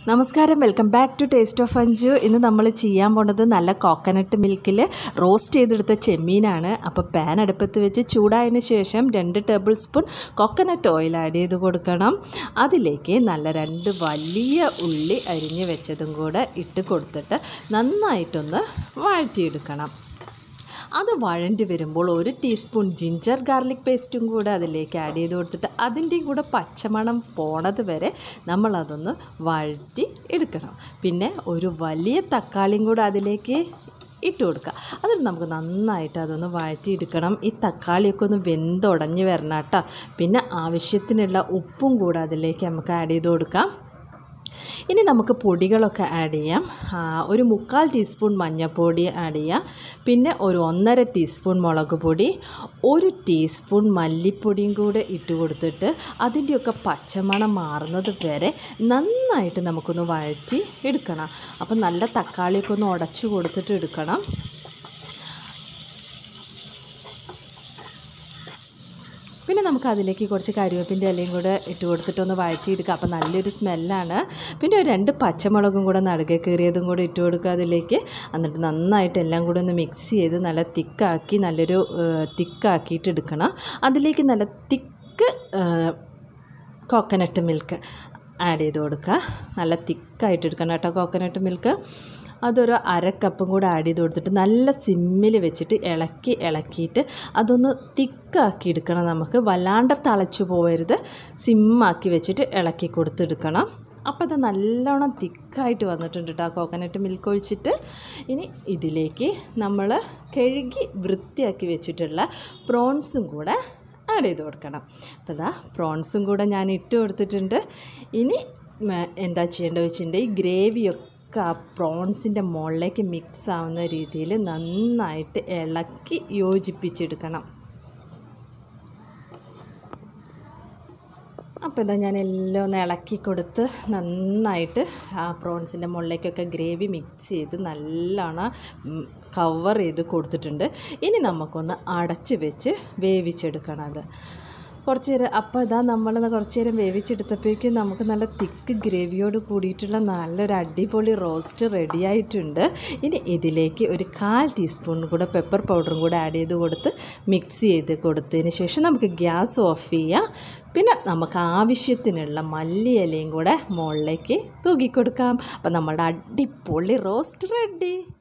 നമസ്കാരം welcome back to taste of Anju ഇന്ന് നമ്മൾ ചെയ്യാൻ പോണത് നല്ല കോക്കനട്ട് മിൽക്കിൽ റോസ്റ്റ് ചെയ്തെടുത്ത ചെമ്മീനാണ് അപ്പോൾ പാൻ അടുപ്പത്ത് വെച്ച് ചൂടായതിന് ശേഷം രണ്ട് tablespoon coconut oil add ചെയ്ത് കൊടുക്കണം അതിലേക്ക് നല്ല രണ്ട് വലിയ ഉള്ളി അരിഞ്ഞ് വെച്ചതും കൂടെ ഇട്ട് കൊടുത്തിട്ട് നന്നായിട്ടൊന്ന് വഴറ്റിയെടുക്കണം അത് വഴണ്ടി വരുമ്പോൾ ഒരു ടീസ്പൂൺ ജിഞ്ചർ ഗാർലിക് പേസ്റ്റും കൂടെ അതിലേക്ക് ആഡ് ചെയ്ത് കൊടുത്തിട്ട് അതിൻ്റെയും കൂടെ പച്ചമണം പോണത് വരെ നമ്മളതൊന്ന് വഴറ്റി എടുക്കണം പിന്നെ ഒരു വലിയ തക്കാളിയും കൂടെ അതിലേക്ക് ഇട്ട് കൊടുക്കുക അതിന് നമുക്ക് നന്നായിട്ട് അതൊന്ന് വഴറ്റിയെടുക്കണം ഈ തക്കാളിയൊക്കെ ഒന്ന് വെന്തുടഞ്ഞ് വരണം കേട്ടോ പിന്നെ ആവശ്യത്തിനുള്ള ഉപ്പും കൂടെ അതിലേക്ക് നമുക്ക് ആഡ് ചെയ്ത് കൊടുക്കാം ഇനി നമുക്ക് പൊടികളൊക്കെ ആഡ് ചെയ്യാം ആ, ഒരു മുക്കാൽ ടീസ്പൂൺ മഞ്ഞൾപ്പൊടി ആഡ് ചെയ്യാം പിന്നെ ഒരു ഒന്നര ടീസ്പൂൺ മുളക് പൊടി ഒരു ടീസ്പൂൺ മല്ലിപ്പൊടിയും കൂടെ ഇട്ട് കൊടുത്തിട്ട് അതിൻ്റെയൊക്കെ പച്ചമണം മാറുന്നത് വരെ നന്നായിട്ട് നമുക്കൊന്ന് വഴറ്റി എടുക്കണം അപ്പം നല്ല തക്കാളിയൊക്കെ ഒന്ന് ഉടച്ചു കൊടുത്തിട്ട് എടുക്കണം പിന്നെ നമുക്ക് അതിലേക്ക് കുറച്ച് കരിവേപ്പിൻ്റെ ഇലയും കൂടെ ഇട്ട് കൊടുത്തിട്ടൊന്ന് വഴറ്റിയെടുക്കുക അപ്പോൾ നല്ലൊരു സ്മെല്ലാണ് പിന്നെ ഒരു രണ്ട് പച്ചമുളകും കൂടെ നടുകെ കീറിയതും കൂടെ ഇട്ട് കൊടുക്കുക അതിലേക്ക് എന്നിട്ട് നന്നായിട്ട് എല്ലാം കൂടെ ഒന്ന് മിക്സ് ചെയ്ത് നല്ല തിക്കാക്കി നല്ലൊരു തിക്കാക്കിയിട്ട് എടുക്കണം അതിലേക്ക് നല്ല തിക്ക് കോക്കനട്ട് മിൽക്ക് ആഡ് ചെയ്ത് കൊടുക്കുക നല്ല തിക്കായിട്ട് എടുക്കണം കേട്ടോ കോക്കനട്ട് മിൽക്ക് അതൊരു അര കപ്പും കൂടെ ആഡ് ചെയ്ത് കൊടുത്തിട്ട് നല്ല സിമ്മിൽ വെച്ചിട്ട് ഇളക്കി ഇളക്കിയിട്ട് അതൊന്ന് തിക്കാക്കി എടുക്കണം നമുക്ക് വല്ലാണ്ട് തിളച്ച് പോകരുത് സിമ്മാക്കി വെച്ചിട്ട് ഇളക്കി കൊടുത്തെടുക്കണം അപ്പോൾ അത് നല്ലോണം തിക്കായിട്ട് വന്നിട്ടുണ്ട് കേട്ടോ കോക്കനട്ട് മിൽക്ക് ഒഴിച്ചിട്ട് ഇനി ഇതിലേക്ക് നമ്മൾ കഴുകി വൃത്തിയാക്കി വെച്ചിട്ടുള്ള പ്രോൺസും കൂടെ ആഡ് ചെയ്ത് കൊടുക്കണം അപ്പോൾ ഇതാ പ്രോൺസും കൂടെ ഞാൻ ഇട്ട് കൊടുത്തിട്ടുണ്ട് ഇനി മ, എന്താ ചെയ്യേണ്ടത് വെച്ചിട്ടുണ്ടെങ്കിൽ ഈ ഗ്രേവിയൊക്കെ ആ പ്രോൺസിൻ്റെ മുകളിലേക്ക് മിക്സ് ആവുന്ന രീതിയിൽ നന്നായിട്ട് ഇളക്കി യോജിപ്പിച്ചെടുക്കണം അപ്പോൾ ഇതാ ഞാൻ എല്ലാം ഒന്ന് ഇളക്കി കൊടുത്ത് നന്നായിട്ട് ആ പ്രോൺസിൻ്റെ മുകളിലേക്കൊക്കെ ഗ്രേവി മിക്സ് ചെയ്ത് നല്ലോണം കവർ ചെയ്ത് കൊടുത്തിട്ടുണ്ട് ഇനി നമുക്കൊന്ന് അടച്ച് വെച്ച് വേവിച്ചെടുക്കണം അത് കുറച്ച് നേരം അപ്പോൾ ഇതാ നമ്മൾ കുറച്ച് നേരം വേവിച്ചെടുത്തപ്പോഴേക്കും നമുക്ക് നല്ല തിക്ക് ഗ്രേവിയോട് കൂടിയിട്ടുള്ള നല്ലൊരു അടിപൊളി റോസ്റ്റ് റെഡി ആയിട്ടുണ്ട് ഇനി ഇതിലേക്ക് ഒരു കാൽ ടീസ്പൂൺ കൂടെ പെപ്പർ പൗഡറും കൂടെ ആഡ് ചെയ്ത് കൊടുത്ത് മിക്സ് ചെയ്ത് കൊടുത്തതിന് ശേഷം നമുക്ക് ഗ്യാസ് ഓഫ് ചെയ്യാം പിന്നെ നമുക്ക് ആവശ്യത്തിനുള്ള മല്ലി ഇലയും കൂടെ മുകളിലേക്ക് തൂക്കിക്കൊടുക്കാം അപ്പം നമ്മുടെ അടിപൊളി റോസ്റ്റ് റെഡി